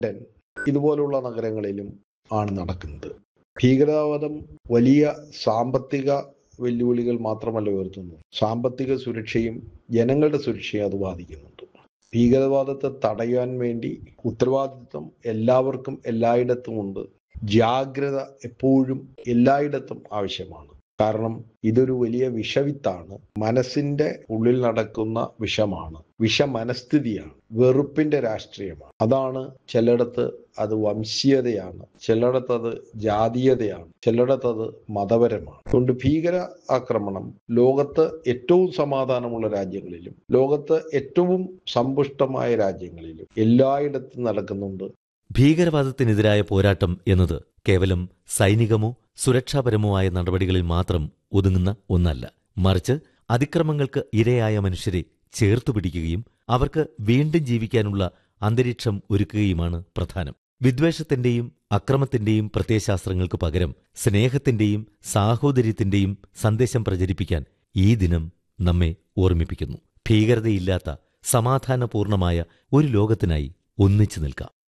London ഇതുപോലുള്ള നഗരങ്ങളിലും ആണ് നടക്കുന്നത് ഭീകരവാദം വലിയ സാമ്പത്തിക വെല്ലുവിളികൾ മാത്രമല്ല ഉയർത്തുന്നു സാമ്പത്തിക സുരക്ഷയും ജനങ്ങളുടെ സുരക്ഷയും അത് ബാധിക്കുന്നുണ്ട് ഭീകരവാദത്തെ തടയാൻ വേണ്ടി ഉത്തരവാദിത്വം എല്ലാവർക്കും എല്ലായിടത്തും ഉണ്ട് ജാഗ്രത എപ്പോഴും എല്ലായിടത്തും ആവശ്യമാണ് കാരണം ഇതൊരു വലിയ വിഷവിത്താണ് മനസ്സിന്റെ ഉള്ളിൽ നടക്കുന്ന വിഷമാണ് വിഷമനസ്ഥിതിയാണ് വെറുപ്പിന്റെ രാഷ്ട്രീയമാണ് അതാണ് ചിലയിടത്ത് അത് വംശീയതയാണ് ചിലയിടത്ത് അത് ജാതീയതയാണ് ചിലയിടത്ത് അത് മതപരമാണ് അതുകൊണ്ട് ഭീകര ആക്രമണം ലോകത്ത് ഏറ്റവും സമാധാനമുള്ള രാജ്യങ്ങളിലും ലോകത്ത് ഏറ്റവും സമ്പുഷ്ടമായ രാജ്യങ്ങളിലും എല്ലായിടത്തും നടക്കുന്നുണ്ട് ഭീകരവാദത്തിനെതിരായ പോരാട്ടം എന്നത് കേവലം സൈനികമോ സുരക്ഷാപരമോ ആയ നടപടികളിൽ മാത്രം ഒതുങ്ങുന്ന ഒന്നല്ല മറിച്ച് അതിക്രമങ്ങൾക്ക് ഇരയായ മനുഷ്യരെ ചേർത്തുപിടിക്കുകയും അവർക്ക് വീണ്ടും ജീവിക്കാനുള്ള അന്തരീക്ഷം ഒരുക്കുകയുമാണ് പ്രധാനം വിദ്വേഷത്തിന്റെയും അക്രമത്തിന്റെയും പ്രത്യയശാസ്ത്രങ്ങൾക്ക് പകരം സ്നേഹത്തിന്റെയും സാഹോദര്യത്തിന്റെയും സന്ദേശം പ്രചരിപ്പിക്കാൻ ഈ ദിനം നമ്മെ ഓർമ്മിപ്പിക്കുന്നു ഭീകരതയില്ലാത്ത സമാധാനപൂർണമായ ഒരു ലോകത്തിനായി ഒന്നിച്ചു നിൽക്കാം